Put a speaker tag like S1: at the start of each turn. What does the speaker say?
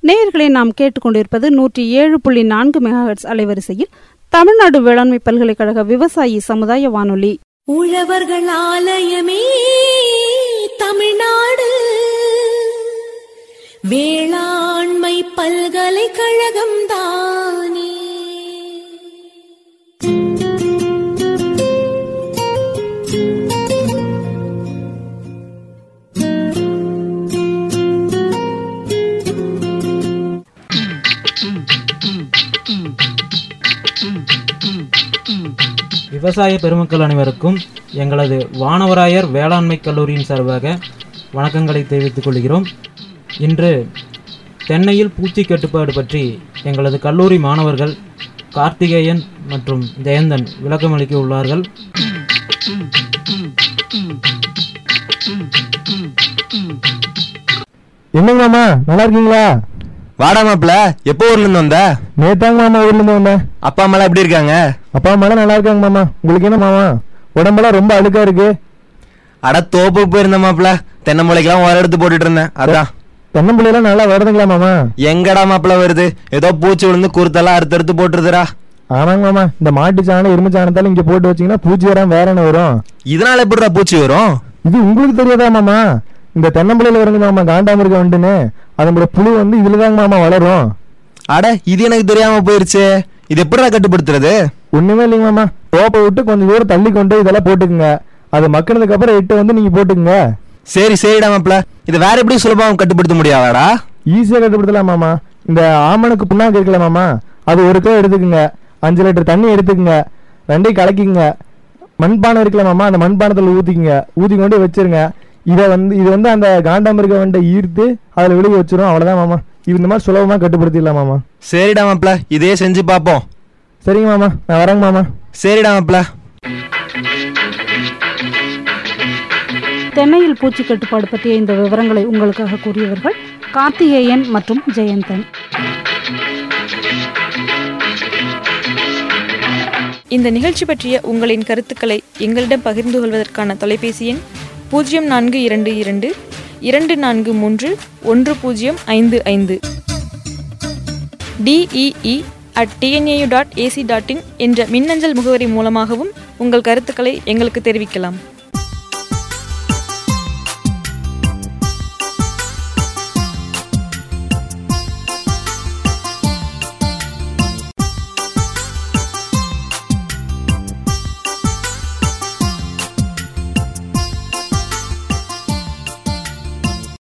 S1: நேயர்களை நாம் கேட்டுக்கொண்டிருப்பது நூற்றி ஏழு புள்ளி நான்கு மெகாஹெட்ஸ் அலைவரிசையில் தமிழ்நாடு வேளாண்மை பல்கலைக்கழக விவசாயி சமுதாய வானொலி
S2: உழவர்கள் ஆலயமே தமிழ்நாடு வேளாண்மை பல்கலைக்கழகம் தானே
S3: விவசாய பெருமக்கள் அனைவருக்கும் எங்களது வானவராயர் வேளாண்மை கல்லூரியின் சார்பாக வணக்கங்களை தெரிவித்துக் கொள்கிறோம் இன்று தென்னையில் பூச்சி கட்டுப்பாடு பற்றி எங்களது கல்லூரி மாணவர்கள் கார்த்திகேயன் மற்றும் ஜெயந்தன் விளக்கமளிக்க உள்ளார்கள்
S4: என்னங்க மாமா நல்லா இருக்கீங்களா
S5: வாடா மாப்ள எப்போ ஊர்ல இருந்து வந்த
S4: நேத்தாங்க மாமா ஊர்ல இருந்து வந்தேன்
S5: அப்பா அம்மா எப்படி இருக்காங்க
S4: அப்பா அம்மா நல்லா இருக்காங்க மாமா உங்களுக்கு என்ன மாமா உடம்பெல்லாம் ரொம்ப அழுக்கா இருக்கு
S5: அட தோப்பு போயிருந்த மாப்ள தென்னை மூளைக்கெல்லாம் உரம் எடுத்து போட்டுட்டு இருந்தேன் அதான்
S4: தென்னம்பிள்ளைலாம் நல்லா வருதுங்களா மாமா
S5: எங்கடா மாப்ள வருது ஏதோ பூச்சி விழுந்து குருத்தெல்லாம் அறுத்து அறுத்து போட்டுருதுடா
S4: ஆமாங்க மாமா இந்த மாட்டு சாணம் எருமை சாணத்தாலும் இங்க போட்டு வச்சீங்கன்னா பூச்சி வராம வேற என்ன வரும்
S5: இதனால எப்படிடா பூச்சி வரும்
S4: இது உங்களுக்கு தெரியாதா மாமா இந்த தென்னம்பிள்ளையில வருங்க மாமா காண்டாமிருக வந்துன்னு அதனோட புழு வந்து இதுலதாங்க மாமா வளரும்
S5: அட இது எனக்கு தெரியாம போயிருச்சு இது எப்படிடா கட்டுப்படுத்துறது
S4: ஒண்ணுமே இல்லைங்க மாமா தோப்பை விட்டு கொஞ்சம் தூரம் தள்ளி கொண்டு இதெல்லாம் போட்டுக்குங்க அது மக்கினதுக்கு அப்புறம் எட்டு வந்து நீங்க போட்டுக்குங்க
S5: சரி சரிடா மாப்ள இது வேற எப்படி சுலபமா கட்டுப்படுத்த முடியாதாடா
S4: ஈஸியா கட்டுப்படுத்தலாம் மாமா இந்த ஆமணக்கு புண்ணாக்கு இருக்குல்ல மாமா அது ஒரு கிலோ எடுத்துக்குங்க அஞ்சு லிட்டர் தண்ணி எடுத்துக்குங்க ரெண்டையும் கலக்கிங்க மண்பானை இருக்குல்ல மாமா அந்த மண்பானத்தில் ஊற்றிக்குங்க ஊற்றி கொண்டு வச்சிருங்க இதை வந்து இது வந்து அந்த காண்டாமிருக வண்டை ஈர்த்து அதில் விழுக வச்சிரும் அவ்வளோதான் மாமா இது இந்த மாதிரி சுலபமாக கட்டுப்படுத்திடலாம் மாமா
S5: சரிடா மாப்ள இதே செஞ்சு பாப்போம்
S4: சரிங்க மாமா நான் வரேங்க மாமா
S5: சரிடா மாப்ள
S1: தென்னையில் பூச்சி கட்டுப்பாடு பற்றிய இந்த விவரங்களை உங்களுக்காக கூறியவர்கள் கார்த்திகேயன் மற்றும் ஜெயந்தன்
S6: இந்த நிகழ்ச்சி பற்றிய உங்களின் கருத்துக்களை எங்களிடம் பகிர்ந்து கொள்வதற்கான தொலைபேசி எண் பூஜ்ஜியம் நான்கு இரண்டு இரண்டு இரண்டு நான்கு மூன்று ஒன்று பூஜ்ஜியம் ஐந்து ஐந்து D E E at T N A U dot A C dot in என்ற மின்னஞ்சல் முகவரி மூலமாகவும் உங்கள் கருத்துக்களை எங்களுக்கு தெரிவிக்கலாம்